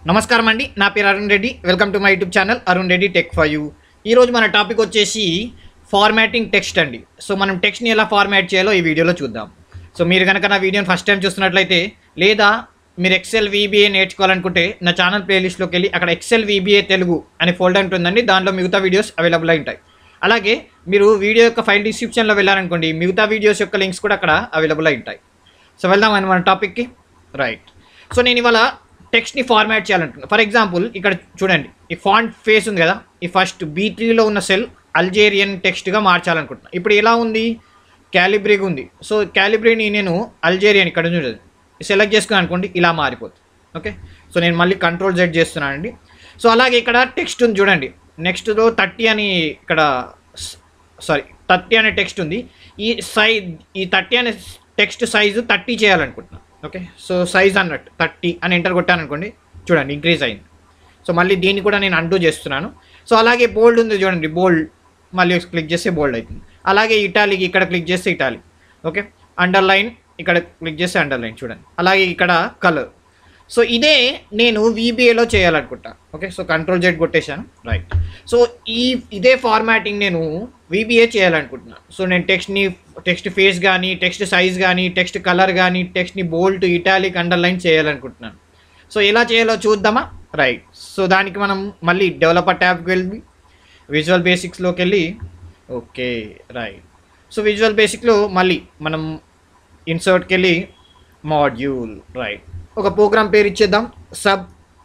నమస్కారం అండి నా పేరు Arun Reddy welcome to my YouTube channel Arun Reddy tech for you ఈరోజు మన టాపిక్ వచ్చేసి ఫార్మాటింగ్ టెక్స్ట్ అండి సో మనం టెక్స్ట్ని ఎలా ఫార్మాట్ చేయాలో ఈ వీడియోలో చూద్దాం సో మీరు కనుక నా వీడియోని ఫస్ట్ టైం చూస్తున్నట్లయితే లేదా మీరు ఎక్సెల్ వీబీఏ నేర్చుకోవాలనుకుంటే నా ఛానల్ ప్లేలిస్ట్లోకి వెళ్ళి అక్కడ ఎక్సెల్ వీబీఏ తెలుగు అనే ఫోల్డర్ ఉంటుందండి దాంట్లో మిగతా వీడియోస్ అవైలబుల్ అయి ఉంటాయి అలాగే మీరు వీడియో యొక్క ఫైల్ డిస్క్రిప్షన్లో వెళ్ళారనుకోండి మిగతా వీడియోస్ యొక్క లింక్స్ కూడా అక్కడ అవైలబుల్ అయి ఉంటాయి సో వెళ్దాం అని మన టాపిక్కి రైట్ సో నేను ఇవాళ టెక్స్ట్ని ఫార్మాట్ చేయాలనుకున్నాను ఫర్ ఎగ్జాంపుల్ ఇక్కడ చూడండి ఈ ఫాంట్ ఫేస్ ఉంది కదా ఈ ఫస్ట్ బీ త్రీలో ఉన్న సెల్ అల్జేరియన్ టెక్స్ట్గా మార్చాలనుకుంటున్నాను ఇప్పుడు ఎలా ఉంది క్యాలిబ్రీగా ఉంది సో క్యాలిబ్రీని నేను అల్జేరియన్ ఇక్కడ చూడండి సెలెక్ట్ చేసుకున్నాను అనుకోండి ఇలా మారిపోతుంది ఓకే సో నేను మళ్ళీ కంట్రోల్ జెడ్ చేస్తున్నానండి సో అలాగే ఇక్కడ టెక్స్ట్ ఉంది చూడండి నెక్స్ట్లో థర్టీ అని ఇక్కడ సారీ థర్టీ అనే టెక్స్ట్ ఉంది ఈ సైజ్ ఈ థర్టీ అనే టెక్స్ట్ సైజు థర్టీ చేయాలనుకుంటున్నాను ఓకే సో సైజ్ అన్నట్టు థర్టీ అని ఎంటర్ కొట్టాను అనుకోండి చూడండి ఇంక్రీజ్ అయింది సో మళ్ళీ దీన్ని కూడా నేను అంటూ చేస్తున్నాను సో అలాగే బోల్డ్ ఉంది చూడండి బోల్డ్ మళ్ళీ క్లిక్ చేస్తే బోల్డ్ అవుతుంది అలాగే ఇటాలీకి ఇక్కడ క్లిక్ చేస్తే ఇటాలీ ఓకే అండర్లైన్ ఇక్కడ క్లిక్ చేస్తే అండర్లైన్ చూడండి అలాగే ఇక్కడ కలర్ సో ఇదే నేను వీబీఏలో చేయాలనుకుంటా ఓకే సో కంట్రోల్ జెడ్ కొట్టేశాను రైట్ సో ఈ ఇదే ఫార్మాటింగ్ నేను వీబీఏ చేయాలనుకుంటున్నాను సో నేను టెక్స్ట్ని టెక్స్ట్ ఫేస్ కానీ టెక్స్ట్ సైజ్ కానీ టెక్స్ట్ కలర్ కానీ టెక్స్ట్ని బోల్ట్ ఇటాలిక్ అండర్లైన్ చేయాలనుకుంటున్నాను సో ఎలా చేయాలో చూద్దామా రైట్ సో దానికి మనం మళ్ళీ డెవలపర్ ట్యాబ్కి వెళ్ళి విజువల్ బేసిక్స్లోకి వెళ్ళి ఓకే రైట్ సో విజువల్ బేసిక్లో మళ్ళీ మనం ఇన్సర్ట్కి వెళ్ళి మాడ్యూల్ రైట్ ఒక ప్రోగ్రామ్ పేరు ఇచ్చేద్దాం సబ్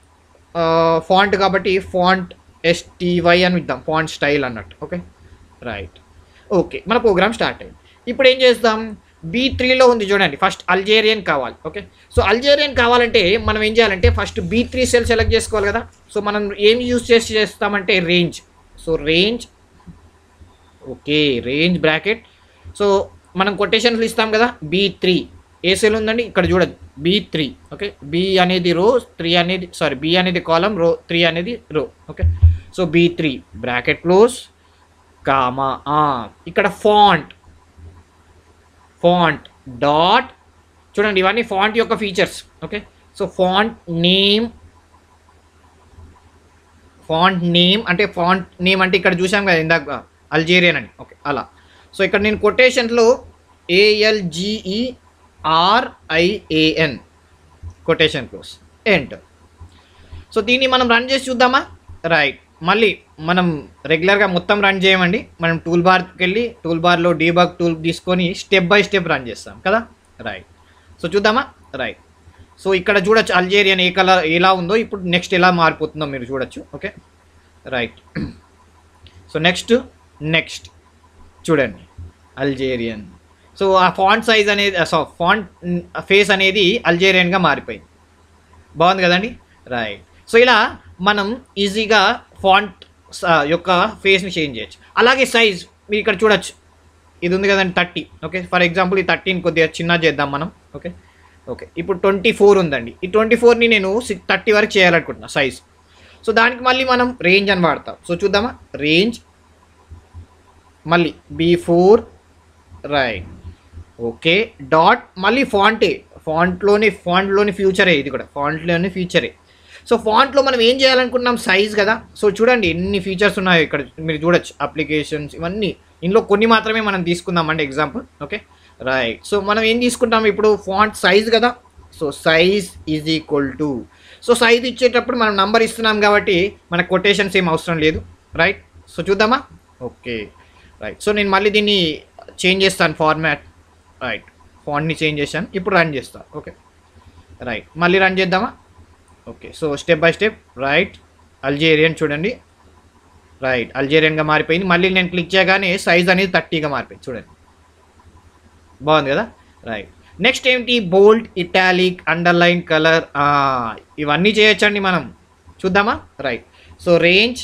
ఫాంట్ కాబట్టి ఫాంట్ ఎస్టీవై అని ఇద్దాం ఫాంట్ స్టైల్ అన్నట్టు ఓకే రైట్ ఓకే మన ప్రోగ్రామ్ స్టార్ట్ అయింది ఇప్పుడు ఏం చేస్తాం బీ త్రీలో ఉంది చూడండి ఫస్ట్ అల్జేరియన్ కావాలి ఓకే సో అల్జేరియన్ కావాలంటే మనం ఏం చేయాలంటే first B three cell select చేసుకోవాలి కదా సో మనం ఏం యూజ్ చేసి చేస్తామంటే range so range okay range bracket so మనం కొటేషన్స్ ఇస్తాం కదా బీ త్రీ ఏ సెల్ ఉందండి ఇక్కడ చూడదు బీ త్రీ ఓకే బి అనేది రో త్రీ అనేది సారీ బి అనేది కాలం రో త్రీ అనేది row okay so B three bracket close comma ఇక్కడ ఫాంట్ ఫాంట్ డాట్ చూడండి ఇవన్నీ ఫాంట్ యొక్క features okay so font name font name అంటే ఫాంట్ నేమ్ అంటే ఇక్కడ చూసాం కదా ఇందాక అల్జేరియన్ అని ఓకే అలా సో ఇక్కడ నేను కొటేషన్లో A L G E R I A N quotation close enter so దీన్ని మనం రన్ చేసి చూద్దామా రైట్ మళ్ళీ మనం రెగ్యులర్గా మొత్తం రన్ చేయమండి మనం టూల్ బార్కి వెళ్ళి టూల్ బార్లో డీబగ్ టూల్ తీసుకొని స్టెప్ బై స్టెప్ రన్ చేస్తాం కదా రైట్ సో చూద్దామా రైట్ సో ఇక్కడ చూడొచ్చు అల్జేరియన్ ఏ కలర్ ఎలా ఉందో ఇప్పుడు నెక్స్ట్ ఎలా మారిపోతుందో మీరు చూడొచ్చు okay right so next next చూడండి అల్జేరియన్ సో ఆ ఫాంట్ సైజ్ అనేది సో ఫాంట్ ఫేస్ అనేది అల్జేరియన్గా మారిపోయింది బాగుంది కదండి రైట్ సో ఇలా మనం ఈజీగా ఫాంట్ యొక్క ఫేస్ని చేంజ్ చేయొచ్చు అలాగే సైజ్ మీరు ఇక్కడ చూడొచ్చు ఇది ఉంది కదండి థర్టీ ఓకే ఫర్ ఎగ్జాంపుల్ ఈ థర్టీని కొద్దిగా చిన్న చేద్దాం మనం ఓకే ఓకే ఇప్పుడు ట్వంటీ ఫోర్ ఉందండి ఈ ట్వంటీ ఫోర్ని నేను సిక్స్ థర్టీ వరకు చేయాలనుకుంటున్నా సైజ్ సో దానికి మళ్ళీ మనం రేంజ్ అని వాడతాం సో చూద్దామా రేంజ్ మళ్ళీ B four right okay dot మళ్ళీ ఫాంటే ఫాంట్లోని ఫాంట్లోని ఫ్యూచరే ఇది కూడా ఫాంట్లోని ఫ్యూచరే సో ఫాంట్లో మనం ఏం చేయాలనుకున్నాం సైజ్ కదా సో చూడండి ఎన్ని ఫీచర్స్ ఉన్నాయో ఇక్కడ మీరు చూడొచ్చు అప్లికేషన్స్ ఇవన్నీ ఇందులో కొన్ని మాత్రమే మనం తీసుకుందామండి ఎగ్జాంపుల్ ఓకే రైట్ సో మనం ఏం తీసుకుంటాం ఇప్పుడు ఫాంట్ సైజ్ కదా so size is equal to so size ఇచ్చేటప్పుడు మనం నంబర్ ఇస్తున్నాం కాబట్టి మన కొటేషన్స్ ఏం అవసరం లేదు రైట్ సో చూద్దామా ఓకే రైట్ సో నేను మళ్ళీ దీన్ని చేంజ్ చేస్తాను ఫార్మాట్ రైట్ ఫాంట్ని చేంజ్ చేశాను ఇప్పుడు రన్ చేస్తాను ఓకే రైట్ మళ్ళీ రన్ చేద్దామా okay so step by step right Algerian చూడండి రైట్ అల్జేరియన్గా మారిపోయింది మళ్ళీ నేను క్లిక్ చేయగానే సైజ్ అనేది థర్టీగా మారిపోయింది చూడండి బాగుంది కదా రైట్ నెక్స్ట్ ఏంటి బోల్డ్ ఇటాలిక్ అండర్లైన్ కలర్ ఇవన్నీ చేయొచ్చండి మనం చూద్దామా right so range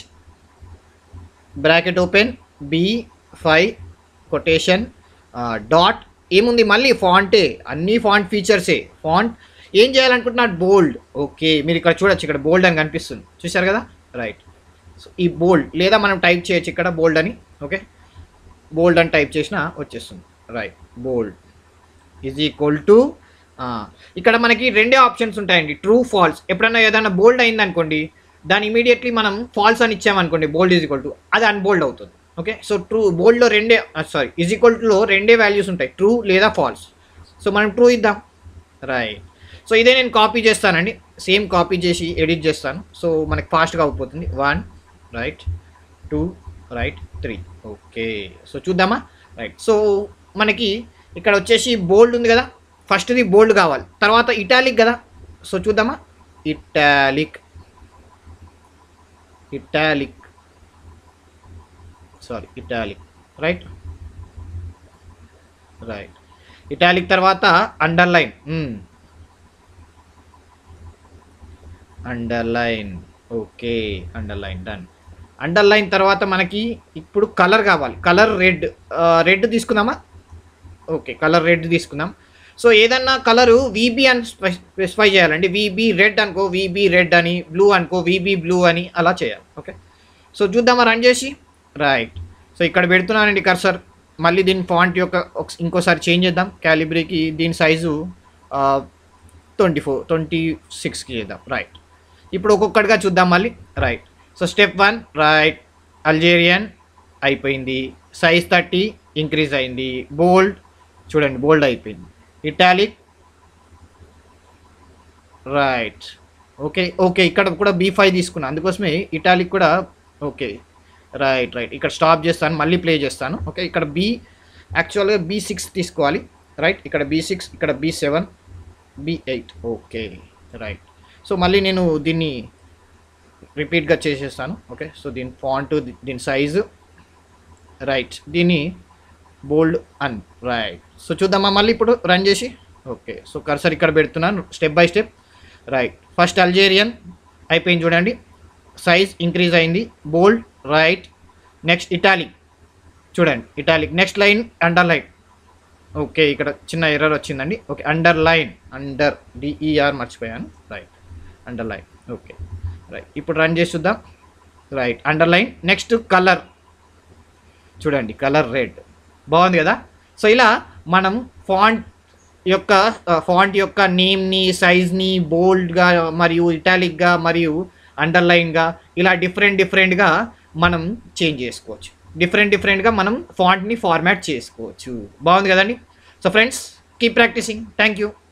bracket open B five quotation dot ఏముంది మళ్ళీ ఫాంటే అన్ని ఫాంట్ ఫీచర్సే ఫాంట్ ఏం చేయాలనుకుంటున్నారు బోల్డ్ ఓకే మీరు ఇక్కడ చూడొచ్చు ఇక్కడ బోల్డ్ అని కనిపిస్తుంది చూశారు కదా రైట్ సో ఈ బోల్డ్ లేదా మనం టైప్ చేయొచ్చు ఇక్కడ బోల్డ్ అని ఓకే బోల్డ్ అని టైప్ చేసినా వచ్చేస్తుంది right bold is equal to ఇక్కడ మనకి రెండే ఆప్షన్స్ ఉంటాయండి ట్రూ ఫాల్స్ ఎప్పుడైనా ఏదైనా బోల్డ్ అయింది అనుకోండి దాని ఇమీడియట్లీ మనం ఫాల్స్ అని ఇచ్చామనుకోండి బోల్డ్ ఈజ్ ఈక్వల్ టు అది అన్బోల్డ్ అవుతుంది ఓకే సో ట్రూ బోల్డ్లో రెండే సారీ ఈజ్ ఈక్వల్ టులో రెండే వాల్యూస్ ఉంటాయి ట్రూ లేదా ఫాల్స్ సో మనం ట్రూ ఇద్దాం రైట్ సో ఇదే నేను కాపీ చేస్తానండి సేమ్ కాపీ చేసి ఎడిట్ చేస్తాను సో మనకి ఫాస్ట్గా అయిపోతుంది one right two right three okay so చూద్దామా రైట్ సో మనకి ఇక్కడ వచ్చేసి బోల్డ్ ఉంది కదా ఫస్ట్ది బోల్డ్ కావాలి తర్వాత ఇటాలిక్ కదా సో చూద్దామా italic italic sorry italic right right italic తర్వాత underline underline okay underline done underline తర్వాత మనకి ఇప్పుడు కలర్ కావాలి కలర్ రెడ్ రెడ్ తీసుకుందామా ఓకే కలర్ రెడ్ తీసుకుందాం సో ఏదన్నా కలరు వీబీ అని స్పెసిఫై చేయాలండి వీబీ రెడ్ అనుకో వీబీ రెడ్ అని బ్లూ అనుకో వీబీ బ్లూ అని అలా చేయాలి ఓకే సో చూద్దామా రన్ చేసి రైట్ సో ఇక్కడ పెడుతున్నానండి కర్సర్ మళ్ళీ దీని ఫాంట్ యొక్క ఒక- ఇంకోసారి చేంజ్ చేద్దాం క్యాలిబ్రీకి దీని సైజు ట్వంటీ ఫోర్ ట్వంటీ సిక్స్కి చేద్దాం రైట్ ఇప్పుడు ఒక్కొక్కటిగా చూద్దాం మళ్ళీ right so step one right Algerian అయిపోయింది సైజ్ థర్టీ ఇంక్రీజ్ అయింది బోల్డ్ చూడండి బోల్డ్ అయిపోయింది ఇటాలిక్ రైట్ ఓకే ఓకే ఇక్కడ కూడా బీ ఫైవ్ తీసుకున్నాను అందుకోసమే ఇటాలిక్ కూడా ఓకే రైట్ రైట్ ఇక్కడ స్టాప్ చేస్తాను మళ్ళీ ప్లే చేస్తాను ఓకే ఇక్కడ బీ యాక్చువల్గా బీ సిక్స్ తీసుకోవాలి రైట్ ఇక్కడ బీ సిక్స్ ఇక్కడ B seven B eight okay right so మళ్ళీ నేను దీన్ని రిపీట్గా చేసేస్తాను ఓకే సో దీని ఫాంట్ దీని సైజు రైట్ దీన్ని బోల్డ్ అన్ రైట్ సో చూద్దామా మళ్ళీ ఇప్పుడు రన్ చేసి ఓకే సో కర్సర్ ఇక్కడ పెడుతున్నాను step by step right first Algerian అయిపోయింది చూడండి సైజ్ ఇంక్రీజ్ అయింది బోల్డ్ రైట్ నెక్స్ట్ ఇటాలిక్ చూడండి italic next line underline okay ఇక్కడ చిన్న ఎర్రర్ వచ్చిందండి okay underline under D E R మర్చిపోయాను right underline okay right ఇప్పుడు రన్ చేసి చూద్దాం right underline next colour చూడండి కలర్ రెడ్ బాగుంది కదా సో ఇలా మనం ఫాంట్ యొక్క ఫాంట్ యొక్క నేమ్ని సైజ్ని బోల్డ్గా మరియు ఇటాలిక్గా మరియు అండర్లైన్గా ఇలా డిఫరెంట్ డిఫరెంట్గా మనం చేంజ్ చేసుకోవచ్చు డిఫరెంట్ డిఫరెంట్గా మనం ఫాంట్ని ఫార్మాట్ చేసుకోవచ్చు బాగుంది కదండి so friends keep practising thank you